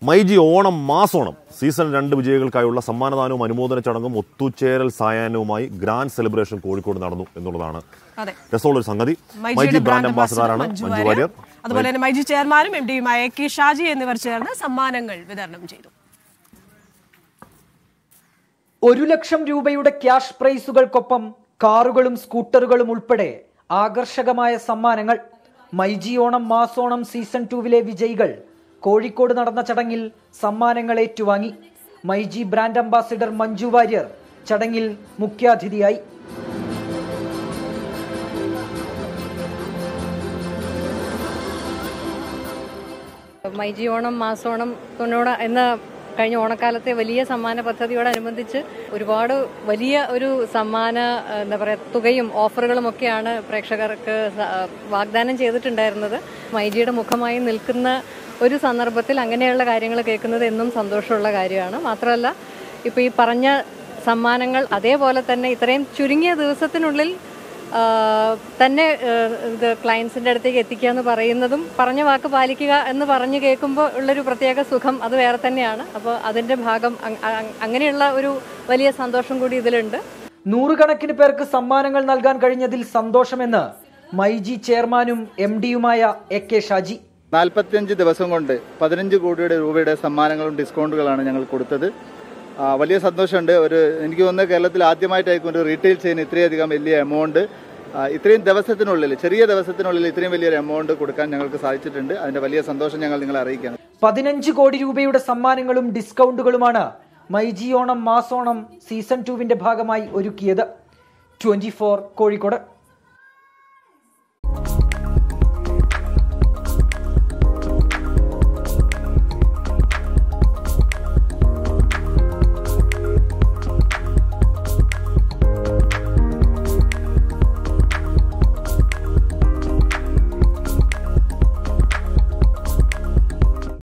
myG Onam Masonam season രണ്ട് വിജയികൾക്കായുള്ള സമ്മാനദാനവും അനുമോദന ചടങ്ങും ഒത്തുചേരൽ സായാഹ്നവുമായി ഗ്രാൻഡ് സെലിബ്രേഷൻ കോഴിക്കോട് നടന്നു എന്നുള്ളതാണ് അതെ രസമുള്ള ഒരു സംഗതി മൈജി മൈജിയുടെ ബ്രാൻഡ് അംബാസഡറാണ് മഞ്ജു മഞ്ജു വാര്യർ വാര്യർ അതുപോലെ തന്നെ മൈജി ചെയർമാനും എം ഡിയുമായ കെ ഷാജി എന്നിവർ ചേർന്ന് സമ്മാനങ്ങൾ വിതരണം ചെയ്തു ഒരു ലക്ഷം രൂപയുടെ ക്യാഷ് പ്രൈസുകൾക്കൊപ്പം കാറുകളും സ്കൂട്ടറുകളും ഉൾപ്പെടെ ആകർഷകമായ സമ്മാനങ്ങൾ മൈജി ഓണം മാസോണം സീസൺ ടൂവിലെ വിജയികൾ കോഴിക്കോട് നടന്ന ചടങ്ങിൽ സമ്മാനങ്ങൾ ഏറ്റുവാങ്ങി മൈജി ബ്രാൻഡ് അംബാസിഡർ മഞ്ജു വാര്യർ ചടങ്ങിൽ മുഖ്യാതിഥിയായി മൈജി ഓണം മാസോണം തൊണ്ണൂറ് എന്ന കഴിഞ്ഞ ഓണക്കാലത്തെ വലിയ സമ്മാന പദ്ധതിയോടനുബന്ധിച്ച് ഒരുപാട് വലിയ ഒരു സമ്മാന ഏഹ്, എന്താ പറയുക തുകയും ഓഫറുകളും ഒക്കെയാണ് പ്രേക്ഷകർക്ക് സ- വാഗ്ദാനം ചെയ്തിട്ടുണ്ടായിരുന്നത് മൈജിയുടെ മുഖമായി നിൽക്കുന്ന ഒരു സന്ദർഭത്തിൽ അങ്ങനെയുള്ള കാര്യങ്ങൾ കേൾക്കുന്നത് എന്നും സന്തോഷമുള്ള കാര്യമാണ് മാത്രമല്ല ഇപ്പോൾ ഈ പറഞ്ഞ സമ്മാനങ്ങൾ അതേപോലെ തന്നെ ഇത്രയും ചുരുങ്ങിയ ദിവസത്തിനുള്ളിൽ ആ, തന്നെ ആ, ഇത് ക്ലയൻസിന്റെ അടുത്തേക്ക് എത്തിക്കുക എന്ന് പറയുന്നതും പറഞ്ഞ വാക്ക് പാലിക്കുക എന്ന് പറഞ്ഞു കേൾക്കുമ്പോൾ ഉള്ളൊരു പ്രത്യേക സുഖം അത് വേറെ തന്നെയാണ് അപ്പോൾ അതിന്റെ ഭാഗം അങ്- അങ്- അങ്ങനെയുള്ള ഒരു വലിയ സന്തോഷം കൂടി ഇതിലുണ്ട് നൂറുകണക്കിന് പേർക്ക് സമ്മാനങ്ങൾ നൽകാൻ കഴിഞ്ഞതിൽ സന്തോഷമെന്ന് മൈജി ചെയർമാനും എം ഡിയുമായ എ കെ ഷാജി നാൽപ്പത്തിയഞ്ച് ദിവസം കൊണ്ട് പതിനഞ്ച് കോടിയുടെ രൂപയുടെ സമ്മാനങ്ങളും ഡിസ്കൗണ്ടുകളാണ് ഞങ്ങൾ കൊടുത്തത് ആ, വലിയ സന്തോഷമുണ്ട് ഒരു എനിക്ക് തോന്നുന്നത് കേരളത്തിൽ ആദ്യമായിട്ടായിരിക്കും ഒരു റീറ്റെയിൽ ചെയിൻ ഇത്രയധികം വലിയ എമൗണ്ട് ഇത്രയും ദിവസത്തിനുള്ളിൽ ചെറിയ ദിവസത്തിനുള്ളിൽ ഇത്രയും വലിയൊരു എമൗണ്ട് കൊടുക്കാൻ ഞങ്ങൾക്ക് സാധിച്ചിട്ടുണ്ട് അതിന്റെ വലിയ സന്തോഷം ഞങ്ങൾ നിങ്ങളെ അറിയിക്കുകയാണ് പതിനഞ്ച് കോടി രൂപയുടെ സമ്മാനങ്ങളും ഡിസ്കൗണ്ടുകളുമാണ് മൈജി ഓണം മാസോണം സീസൺ ടുവിന്റെ ഭാഗമായി ഒരുക്കിയത് ട്വന്റി കോഴിക്കോട്